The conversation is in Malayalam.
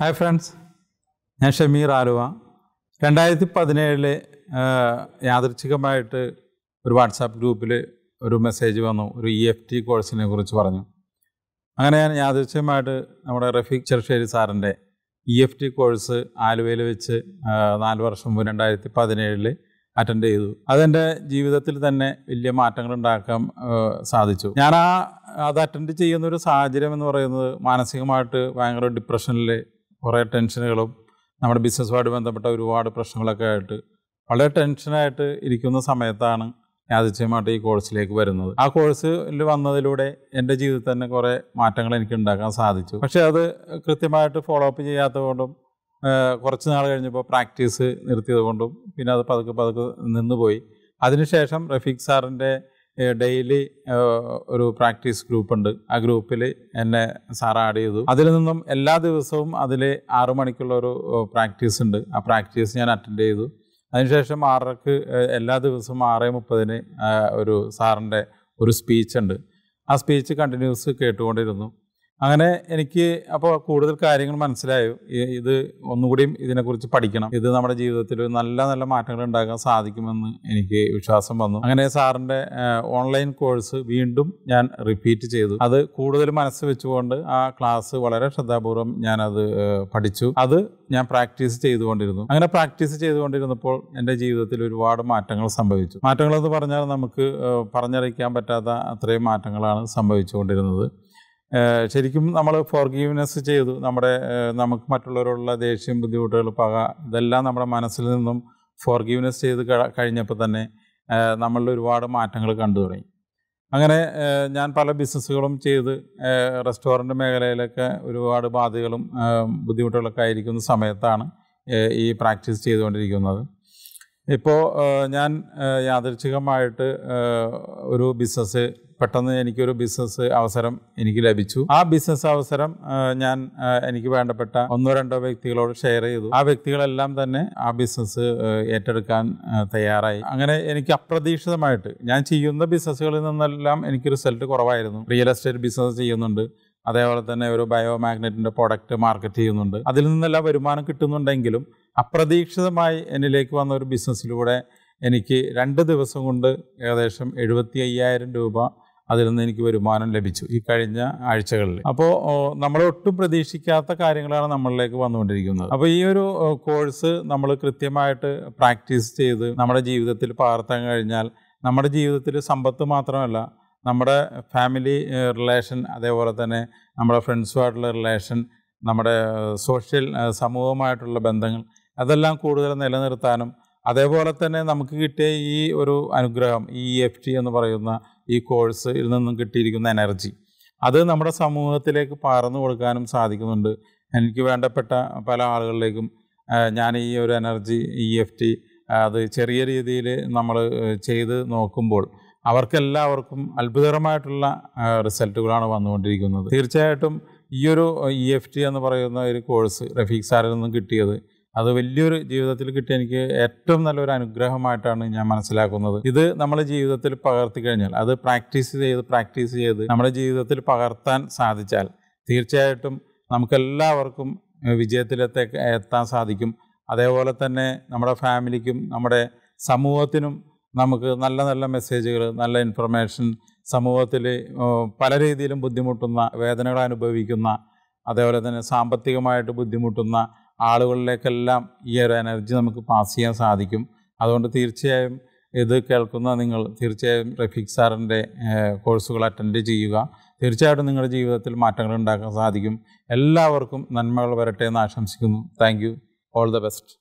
ഹായ് ഫ്രണ്ട്സ് ഞാൻ ഷമീർ ആലുവ രണ്ടായിരത്തി പതിനേഴില് യാദൃച്ഛികമായിട്ട് ഒരു വാട്സാപ്പ് ഗ്രൂപ്പിൽ ഒരു മെസ്സേജ് വന്നു ഒരു ഇ എഫ് ടി കോഴ്സിനെ കുറിച്ച് പറഞ്ഞു അങ്ങനെ ഞാൻ യാദൃച്ഛികമായിട്ട് നമ്മുടെ റഫീഖ് ചെറുശ്ശേരി സാറിൻ്റെ ഇ എഫ് ടി കോഴ്സ് ആലുവയിൽ വെച്ച് ആ, നാല് വർഷം മുമ്പ് രണ്ടായിരത്തി പതിനേഴില് അറ്റൻഡ് ചെയ്തു അതെൻ്റെ ജീവിതത്തിൽ തന്നെ വലിയ മാറ്റങ്ങൾ ഉണ്ടാക്കാൻ ആ, സാധിച്ചു ഞാൻ ആ അത് അറ്റൻഡ് ചെയ്യുന്ന ഒരു സാഹചര്യം എന്ന് പറയുന്നത് മാനസികമായിട്ട് ഭയങ്കര ഡിപ്രഷനിൽ കുറേ ടെൻഷനുകളും നമ്മുടെ ബിസിനസ്സുമായിട്ട് ബന്ധപ്പെട്ട ഒരുപാട് പ്രശ്നങ്ങളൊക്കെ ആയിട്ട് വളരെ ടെൻഷനായിട്ട് ഇരിക്കുന്ന സമയത്താണ് യാദൃച്ഛ്യമായിട്ട് ഈ കോഴ്സിലേക്ക് വരുന്നത് ആ കോഴ്സിൽ വന്നതിലൂടെ എൻ്റെ ജീവിതത്തിൽ തന്നെ കുറേ മാറ്റങ്ങൾ എനിക്ക് ഉണ്ടാക്കാൻ സാധിച്ചു പക്ഷേ അത് കൃത്യമായിട്ട് ഫോളോ അപ്പ് ചെയ്യാത്തതുകൊണ്ടും ഏഹ് കുറച്ച് നാൾ കഴിഞ്ഞപ്പോൾ പ്രാക്ടീസ് നിർത്തിയത് കൊണ്ടും പിന്നെ അത് പതുക്കെ പതുക്കെ നിന്നുപോയി അതിനുശേഷം റഫീഖ് സാറിൻ്റെ ഡെയിലി ഒരു പ്രാക്ടീസ് ഗ്രൂപ്പ് ഉണ്ട് ആ ഗ്രൂപ്പിൽ എന്നെ സാർ ആഡ് ചെയ്തു അതിൽ നിന്നും എല്ലാ ദിവസവും അതിൽ ആറു മണിക്കുള്ള ഒരു പ്രാക്ടീസ് ഉണ്ട് ആ പ്രാക്ടീസ് ഞാൻ അറ്റൻഡ് ചെയ്തു അതിനുശേഷം ആറരക്ക് ഏഹ്, എല്ലാ ദിവസവും ആറ് മുപ്പതിന് ഒരു സാറിൻ്റെ ഒരു സ്പീച്ച് ഉണ്ട് ആ സ്പീച്ച് കണ്ടിന്യൂസ് കേട്ടുകൊണ്ടിരുന്നു അങ്ങനെ എനിക്ക് അപ്പോൾ കൂടുതൽ കാര്യങ്ങൾ മനസ്സിലായി ഇ- ഇത് ഒന്നുകൂടിയും ഇതിനെക്കുറിച്ച് പഠിക്കണം ഇത് നമ്മുടെ ജീവിതത്തിൽ നല്ല നല്ല മാറ്റങ്ങൾ ഉണ്ടാക്കാൻ സാധിക്കുമെന്ന് എനിക്ക് വിശ്വാസം വന്നു അങ്ങനെ സാറിൻ്റെ ഓൺലൈൻ കോഴ്സ് വീണ്ടും ഞാൻ റിപ്പീറ്റ് ചെയ്തു അത് കൂടുതൽ മനസ്സ് വെച്ചുകൊണ്ട് ആ ക്ലാസ് വളരെ ശ്രദ്ധാപൂർവം ഞാനത് ഏഹ്, പഠിച്ചു അത് ഞാൻ പ്രാക്ടീസ് ചെയ്തുകൊണ്ടിരുന്നു അങ്ങനെ പ്രാക്ടീസ് ചെയ്തുകൊണ്ടിരുന്നപ്പോൾ എൻ്റെ ജീവിതത്തിൽ ഒരുപാട് മാറ്റങ്ങൾ സംഭവിച്ചു മാറ്റങ്ങൾ എന്ന് പറഞ്ഞാൽ നമുക്ക് ഏഹ്, പറഞ്ഞറിയിക്കാൻ പറ്റാത്ത അത്രയും മാറ്റങ്ങളാണ് സംഭവിച്ചുകൊണ്ടിരുന്നത് ഏഹ് ശരിക്കും നമ്മൾ ഫോർഗീവ്നെസ് ചെയ്തു നമ്മുടെ ഏഹ് നമുക്ക് മറ്റുള്ളവരോടുള്ള ദേഷ്യം ബുദ്ധിമുട്ടുകൾ പക ഇതെല്ലാം നമ്മുടെ മനസ്സിൽ നിന്നും ഫോർഗീവ്നെസ് ചെയ്ത് ക- കഴിഞ്ഞപ്പോൾ തന്നെ ഏഹ് നമ്മളിൽ ഒരുപാട് മാറ്റങ്ങൾ കണ്ടു തുടങ്ങി അങ്ങനെ ഏഹ് ഞാൻ പല ബിസിനസ്സുകളും ചെയ്ത് റെസ്റ്റോറൻറ്റ് മേഖലയിലൊക്കെ ഒരുപാട് ബാധകളും ഏഹ് ബുദ്ധിമുട്ടുകളൊക്കെ ആയിരിക്കുന്ന സമയത്താണ് ഏഹ് ഈ പ്രാക്ടീസ് ചെയ്തുകൊണ്ടിരിക്കുന്നത് ഇപ്പോൾ ഞാൻ ഏഹ് യാദൃച്ഛികമായിട്ട് ഏഹ് ഒരു ബിസിനസ് പെട്ടെന്ന് എനിക്കൊരു ബിസിനസ് അവസരം എനിക്ക് ലഭിച്ചു ആ ബിസിനസ് അവസരം ഏഹ് ഞാൻ ഏഹ് എനിക്ക് വേണ്ടപ്പെട്ട ഒന്നോ രണ്ടോ വ്യക്തികളോട് ഷെയർ ചെയ്തു ആ വ്യക്തികളെല്ലാം തന്നെ ആ ബിസിനസ് ഏഹ് ഏറ്റെടുക്കാൻ ഏഹ് തയ്യാറായി അങ്ങനെ എനിക്ക് അപ്രതീക്ഷിതമായിട്ട് ഞാൻ ചെയ്യുന്ന ബിസിനസ്സുകളിൽ നിന്നെല്ലാം എനിക്ക് റിസൾട്ട് കുറവായിരുന്നു റിയൽ എസ്റ്റേറ്റ് ബിസിനസ് ചെയ്യുന്നുണ്ട് അതേപോലെ തന്നെ ഒരു ബയോ മാഗ്നറ്റിൻ്റെ പ്രൊഡക്റ്റ് മാർക്കറ്റ് ചെയ്യുന്നുണ്ട് അതിൽ നിന്നെല്ലാം വരുമാനം കിട്ടുന്നുണ്ടെങ്കിലും അപ്രതീക്ഷിതമായി എന്നിലേക്ക് വന്ന ഒരു ബിസിനസ്സിലൂടെ എനിക്ക് രണ്ട് ദിവസം കൊണ്ട് ഏകദേശം എഴുപത്തി അയ്യായിരം രൂപ അതിൽ നിന്ന് എനിക്ക് വരുമാനം ലഭിച്ചു ഈ കഴിഞ്ഞ ആഴ്ചകളിൽ അപ്പോൾ നമ്മൾ ഒട്ടും പ്രതീക്ഷിക്കാത്ത കാര്യങ്ങളാണ് നമ്മളിലേക്ക് വന്നുകൊണ്ടിരിക്കുന്നത് അപ്പോൾ ഈ ഒരു ഓ, കോഴ്സ് നമ്മൾ കൃത്യമായിട്ട് പ്രാക്ടീസ് ചെയ്ത് നമ്മുടെ ജീവിതത്തിൽ പകർത്താൻ കഴിഞ്ഞാൽ നമ്മുടെ ജീവിതത്തിൽ സമ്പത്ത് മാത്രമല്ല നമ്മുടെ ഫാമിലി റിലേഷൻ അതേപോലെ തന്നെ നമ്മുടെ ഫ്രണ്ട്സുമായിട്ടുള്ള റിലേഷൻ നമ്മുടെ സോഷ്യൽ സമൂഹമായിട്ടുള്ള ബന്ധങ്ങൾ അതെല്ലാം കൂടുതൽ നിലനിർത്താനും അതേപോലെ തന്നെ നമുക്ക് കിട്ടിയ ഈ ഒരു അനുഗ്രഹം ഈ എഫ് ടി എന്ന് പറയുന്ന ഈ കോഴ്സിൽ നിന്നും കിട്ടിയിരിക്കുന്ന എനർജി അത് നമ്മുടെ സമൂഹത്തിലേക്ക് പകർന്നു കൊടുക്കാനും സാധിക്കുന്നുണ്ട് എനിക്ക് വേണ്ടപ്പെട്ട പല ആളുകളിലേക്കും ആ, ഞാൻ ഈ ഒരു എനർജി ഇ എഫ് ടി അത് ചെറിയ രീതിയിൽ നമ്മൾ ചെയ്ത് നോക്കുമ്പോൾ അവർക്കെല്ലാവർക്കും അത്ഭുതകരമായിട്ടുള്ള ആ, റിസൾട്ടുകളാണ് വന്നുകൊണ്ടിരിക്കുന്നത് തീർച്ചയായിട്ടും ഈ ഒരു ഇ എഫ് ടി എന്ന് പറയുന്ന ഒരു കോഴ്സ് റഫീഖ് സാറിൽ നിന്നും കിട്ടിയത് അത് വലിയൊരു ജീവിതത്തിൽ കിട്ടിയ എനിക്ക് ഏറ്റവും നല്ലൊരു അനുഗ്രഹമായിട്ടാണ് ഞാൻ മനസ്സിലാക്കുന്നത് ഇത് നമ്മുടെ ജീവിതത്തിൽ പകർത്തി കഴിഞ്ഞാൽ അത് പ്രാക്ടീസ് ചെയ്ത് പ്രാക്ടീസ് ചെയ്ത് നമ്മുടെ ജീവിതത്തിൽ പകർത്താൻ സാധിച്ചാൽ തീർച്ചയായിട്ടും നമുക്കെല്ലാവർക്കും ഏഹ്, വിജയത്തിലെത്ത എത്താൻ സാധിക്കും അതേപോലെ തന്നെ നമ്മുടെ ഫാമിലിക്കും നമ്മുടെ സമൂഹത്തിനും നമുക്ക് നല്ല നല്ല മെസ്സേജുകൾ നല്ല ഇൻഫർമേഷൻ സമൂഹത്തിൽ പല രീതിയിലും ബുദ്ധിമുട്ടുന്ന വേദനകൾ അനുഭവിക്കുന്ന അതേപോലെ തന്നെ സാമ്പത്തികമായിട്ട് ബുദ്ധിമുട്ടുന്ന ആളുകളിലേക്കെല്ലാം ഈ ഒരു എനർജി നമുക്ക് പാസ് ചെയ്യാൻ സാധിക്കും അതുകൊണ്ട് തീർച്ചയായും ഇത് കേൾക്കുന്ന നിങ്ങൾ തീർച്ചയായും റഫീഖ് സാറിൻ്റെ കോഴ്സുകൾ അറ്റൻഡ് ചെയ്യുക തീർച്ചയായിട്ടും നിങ്ങളുടെ ജീവിതത്തിൽ മാറ്റങ്ങൾ ഉണ്ടാക്കാൻ സാധിക്കും എല്ലാവർക്കും നന്മകൾ വരട്ടെ എന്ന് ആശംസിക്കുന്നു thank you all the best